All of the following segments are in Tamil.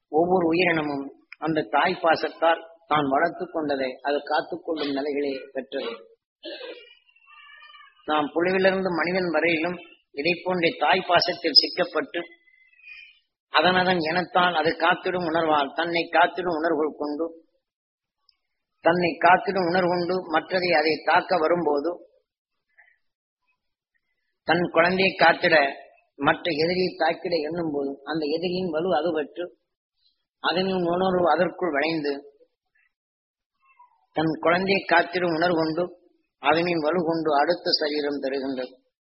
ஒவ்வொரு உயிரினமும் அந்த தாய் பாசத்தால் தான் வளர்த்து கொண்டதை அது காத்துக்கொள்ளும் நிலைகளே பெற்றது நாம் புழுவிலிருந்து மனிதன் வரையிலும் இதை போன்ற தாய் பாசத்தில் சிக்கப்பட்டு அதன் அதன் இனத்தால் அது காத்திடும் உணர்வால் தன்னை காத்திடும் உணர்வுகள் கொண்டு தன்னை காத்திடும் உணர்வு கொண்டு மற்றதை அதை தாக்க வரும்போது தன் குழந்தையை காத்திட மற்ற எதிரியை தாக்கிட எண்ணும் போது அந்த எதிரியின் வலு அதுபற்று அதனின் உணர்வு அதற்குள் விளைந்து தன் குழந்தையை காத்திடும் உணர்வு கொண்டு அதனின் வலு கொண்டு அடுத்த சரீரம் தருகின்றது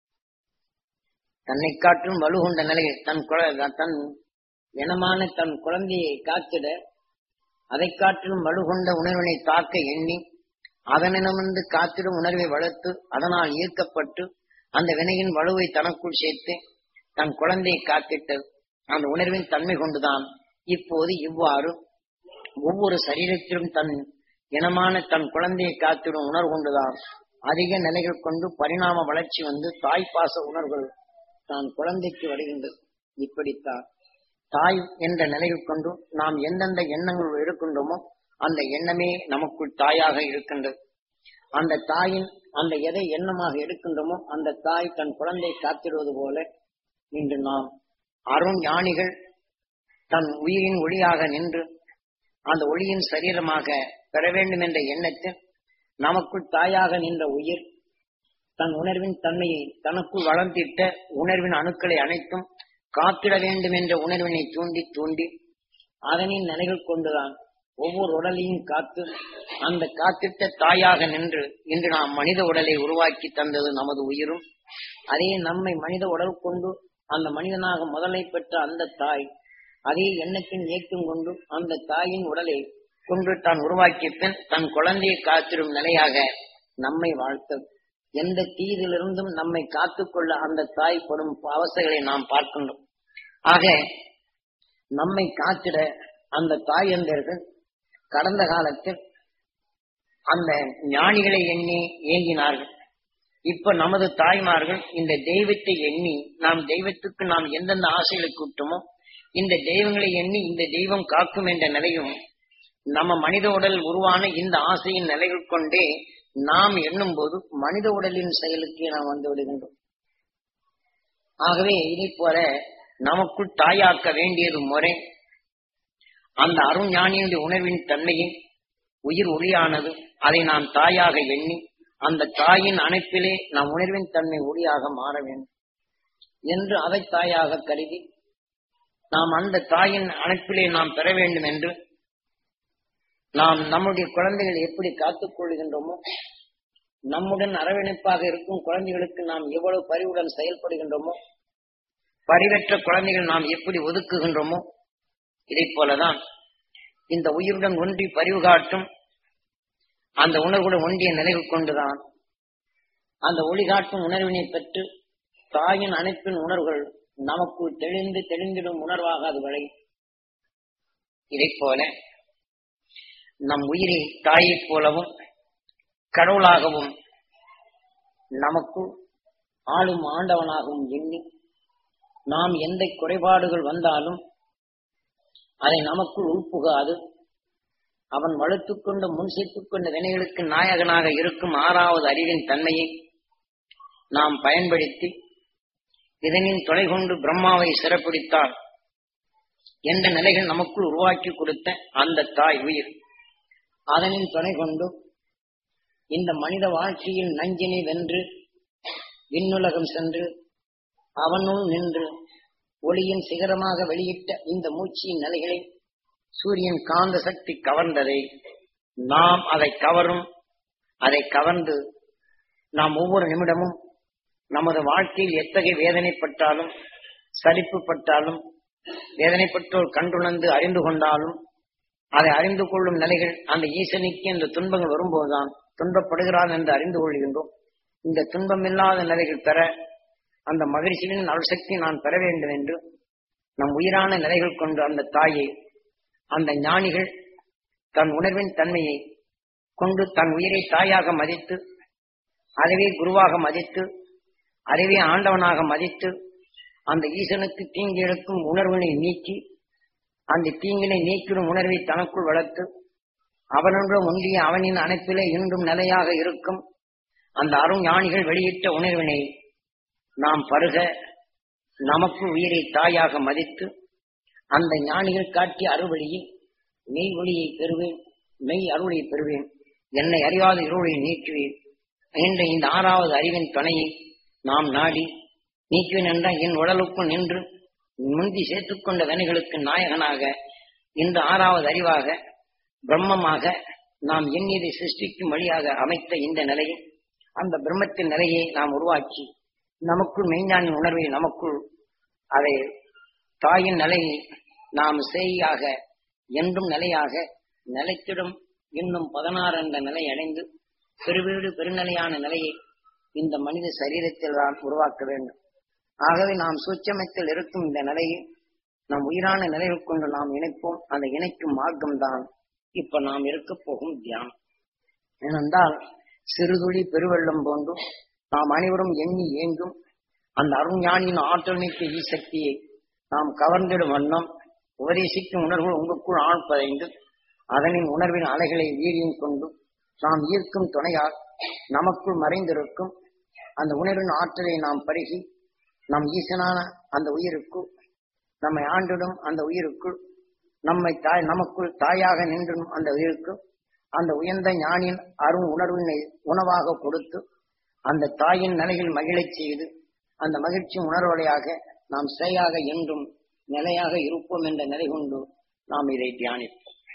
தன்னை காற்றும் வலு கொண்ட நிலையில் தன் குழ- தன் இனமான தன் குழந்தையை காத்திட அதை காற்றிலும் வலு கொண்ட உணர்வினை தாக்க எண்ணி அதனிடமிருந்து காத்திடும் உணர்வை வளர்த்து அதனால் ஈர்க்கப்பட்டு அந்த வினையின் வலுவை தனக்குள் சேர்த்து தன் குழந்தையை காத்திட்டது அந்த உணர்வின் தன்மை கொண்டுதான் இப்போது இவ்வாறு ஒவ்வொரு சரீரத்திலும் தன் இனமான தன் குழந்தையை காத்திடும் உணர்வு கொண்டுதான் அதிக நிலைகள் கொண்டு பரிணாம வளர்ச்சி வந்து தாய்ப்பாச உணர்வுகள் தான் குழந்தைக்கு வருகின்றது இப்படித்தான் தாய் என்ற நிலையில் கொண்டு நாம் எந்தெந்த எண்ணங்கள் இருக்கின்றோமோ அந்த எண்ணமே நமக்குள் தாயாக இருக்கின்றது அந்த தாயின் அந்த எதை எண்ணமாக எடுக்கின்றோமோ அந்த தாய் தன் குழந்தை காத்திடுவது போல இன்று நாம் அருண் ஞானிகள் தன் உயிரின் ஒளியாக நின்று அந்த ஒளியின் சரீரமாக பெற வேண்டும் என்ற எண்ணத்தில் நமக்குள் தாயாக நின்ற உயிர் தன் உணர்வின் தன்மையை தனக்குள் வளர்த்திட்ட உணர்வின் அணுக்களை அனைத்தும் காத்திட வேண்டும் என்ற உணர்வினை தூண்டி தூண்டி அதனின் நிலைகள் கொண்டுதான் ஒவ்வொரு உடலையும் காத்து அந்த காத்திட்ட தாயாக நின்று இன்று நாம் மனித உடலை உருவாக்கி தந்தது நமது உயிரும் அதே நம்மை மனித உடல் கொண்டு அந்த மனிதனாக முதலை பெற்ற அந்த தாய் அதே எண்ணத்தின் இயக்கம் கொண்டு அந்த தாயின் உடலை கொண்டு தான் உருவாக்கிய பின் தன் குழந்தையை காத்திடும் நிலையாக நம்மை வாழ்த்தது எந்த தீதிலிருந்தும் நம்மை காத்துக்கொள்ள அந்த தாய் படும் அவஸ்தைகளை நாம் பார்க்கின்றோம் ஆக நம்மை காத்திட அந்த தாய் எந்தர்கள் கடந்த காலத்தில் அந்த ஞானிகளை எண்ணி ஏங்கினார்கள் இப்ப நமது தாய்மார்கள் இந்த தெய்வத்தை எண்ணி நாம் தெய்வத்துக்கு நாம் எந்தெந்த ஆசைகளை கூட்டமோ இந்த தெய்வங்களை எண்ணி இந்த தெய்வம் காக்கும் என்ற நிலையும் நம்ம மனித உடல் உருவான இந்த ஆசையின் நிலைகள் கொண்டே நாம் எண்ணும் போது மனித உடலின் செயலுக்கு நாம் வந்து விடுகின்றோம் ஆகவே இதை போல நமக்குள் தாயாக்க வேண்டியது முறை அந்த அருஞானியுடைய உணர்வின் தன்மையை உயிர் ஒளியானது அதை நாம் தாயாக எண்ணி அந்த தாயின் அணைப்பிலே நாம் உணர்வின் தன்மை ஒளியாக மாற வேண்டும் என்று அதை தாயாக கருதி நாம் அந்த தாயின் அணைப்பிலே நாம் பெற வேண்டும் என்று நாம் நம்முடைய குழந்தைகள் எப்படி காத்துக் கொள்கின்றோமோ நம்முடன் அரவணைப்பாக இருக்கும் குழந்தைகளுக்கு நாம் எவ்வளவு பரிவுடன் செயல்படுகின்றோமோ பரிவற்ற குழந்தைகள் நாம் எப்படி ஒதுக்குகின்றோமோ இதை போலதான் இந்த உயிருடன் ஒன்றி பரிவு காட்டும் அந்த உணர்வுடன் ஒன்றிய நிலைகள் கொண்டுதான் அந்த ஒளி காட்டும் உணர்வினை பெற்று தாயின் அணைப்பின் உணர்வுகள் நமக்குள் தெளிந்து தெளிந்திடும் உணர்வாக அது விளையும் இதை போல நம் உயிரை தாயைப் போலவும் கடவுளாகவும் நமக்கு ஆளும் ஆண்டவனாகவும் எண்ணி நாம் எந்த குறைபாடுகள் வந்தாலும் அதை நமக்குள் உள்புகாது அவன் வளர்த்துக் கொண்ட முன் சேர்த்துக் கொண்ட வினைகளுக்கு நாயகனாக இருக்கும் ஆறாவது அறிவின் தன்மையை நாம் பயன்படுத்தி இதனின் தொலை கொண்டு பிரம்மாவை சிறப்பிடித்தால் என்ற நிலைகள் நமக்குள் உருவாக்கி கொடுத்த அந்த தாய் உயிர் அதனின் துணை கொண்டு இந்த மனித வாழ்க்கையின் நஞ்சினை வென்று விண்ணுலகம் சென்று அவனுள் நின்று ஒளியின் சிகரமாக வெளியிட்ட இந்த மூச்சியின் நிலைகளை சூரியன் காந்த சக்தி கவர்ந்ததை நாம் அதை கவரும் அதை கவர்ந்து நாம் ஒவ்வொரு நிமிடமும் நமது வாழ்க்கையில் எத்தகைய வேதனைப்பட்டாலும் சலிப்புப்பட்டாலும் வேதனைப்பட்டோர் கண்டுணர்ந்து அறிந்து கொண்டாலும் அதை அறிந்து கொள்ளும் நிலைகள் அந்த ஈசனுக்கு இந்த துன்பங்கள் வரும்போதுதான் துன்பப்படுகிறான் என்று அறிந்து கொள்கின்றோம் இந்த துன்பமில்லாத நிலைகள் பெற அந்த மகிழ்ச்சியின் அருள்சக்தி நான் பெற வேண்டும் என்று நம் உயிரான நிலைகள் கொண்டு அந்த தாயை அந்த ஞானிகள் தன் உணர்வின் தன்மையை கொண்டு தன் உயிரை தாயாக மதித்து அதுவே குருவாக மதித்து அதுவே ஆண்டவனாக மதித்து அந்த ஈசனுக்கு தீங்கு எடுக்கும் உணர்வினை நீக்கி அந்த தீங்கினை நீக்கிடும் உணர்வை தனக்குள் வளர்த்து அவனொன்று ஒன்றிய அவனின் அணைப்பிலே இன்றும் நிலையாக இருக்கும் அந்த அருண் ஞானிகள் வெளியிட்ட உணர்வினை நாம் பருக நமக்கு உயிரை தாயாக மதித்து அந்த ஞானிகள் காட்டிய அறுவழியில் மெய் ஒளியை பெறுவேன் மெய் அருளை பெறுவேன் என்னை அறியாத இருளை நீக்குவேன் என்ற இந்த ஆறாவது அறிவின் துணையை நாம் நாடி நீக்குவேன் என்ற என் உடலுக்குள் நின்று முந்தி சேர்த்துக்கொண்ட வினைகளுக்கு நாயகனாக இந்த ஆறாவது அறிவாக பிரம்மமாக நாம் எண்ணியதை சிருஷ்டிக்கும் வழியாக அமைத்த இந்த நிலையை அந்த பிரம்மத்தின் நிலையை நாம் உருவாக்கி நமக்குள் மெய்ஞானின் உணர்வை நமக்குள் அதை தாயின் நிலையை நாம் செய்யாக என்றும் நிலையாக நிலைத்திடும் இன்னும் பதினாறு என்ற நிலை அடைந்து பெருவீடு பெருநிலையான நிலையை இந்த மனித சரீரத்தில் தான் உருவாக்க வேண்டும் ஆகவே நாம் சூட்சமத்தில் இருக்கும் இந்த நிலையை நம் உயிரான நிலையில் கொண்டு நாம் இணைப்போம் அந்த இணைக்கும் மார்க்கம்தான் இப்ப நாம் இருக்க போகும் தியானம் ஏனென்றால் சிறுதுளி பெருவெள்ளம் போன்றும் நாம் அனைவரும் எண்ணி ஏங்கும் அந்த அருஞானியின் ஆற்றல் மிக்க ஈசக்தியை நாம் கவர்ந்திடும் வண்ணம் உபதேசிக்கும் உணர்வு உங்களுக்குள் ஆழ்ப்பதைந்து அதனின் உணர்வின் அலைகளை வீரியம் கொண்டு நாம் ஈர்க்கும் துணையால் நமக்குள் மறைந்திருக்கும் அந்த உணர்வின் ஆற்றலை நாம் பருகி நம் ஈசனான அந்த உயிருக்குள் நம்மை ஆண்டிடும் அந்த உயிருக்குள் நம்மை தாய் நமக்குள் தாயாக நின்றும் அந்த உயிருக்கு அந்த உயர்ந்த ஞானின் அருண் உணர்வினை உணவாக கொடுத்து அந்த தாயின் நிலையில் மகிழச் செய்து அந்த மகிழ்ச்சி உணர்வலையாக நாம் சேயாக என்றும் நிலையாக இருப்போம் என்ற நிலை கொண்டு நாம் இதை தியானிப்போம்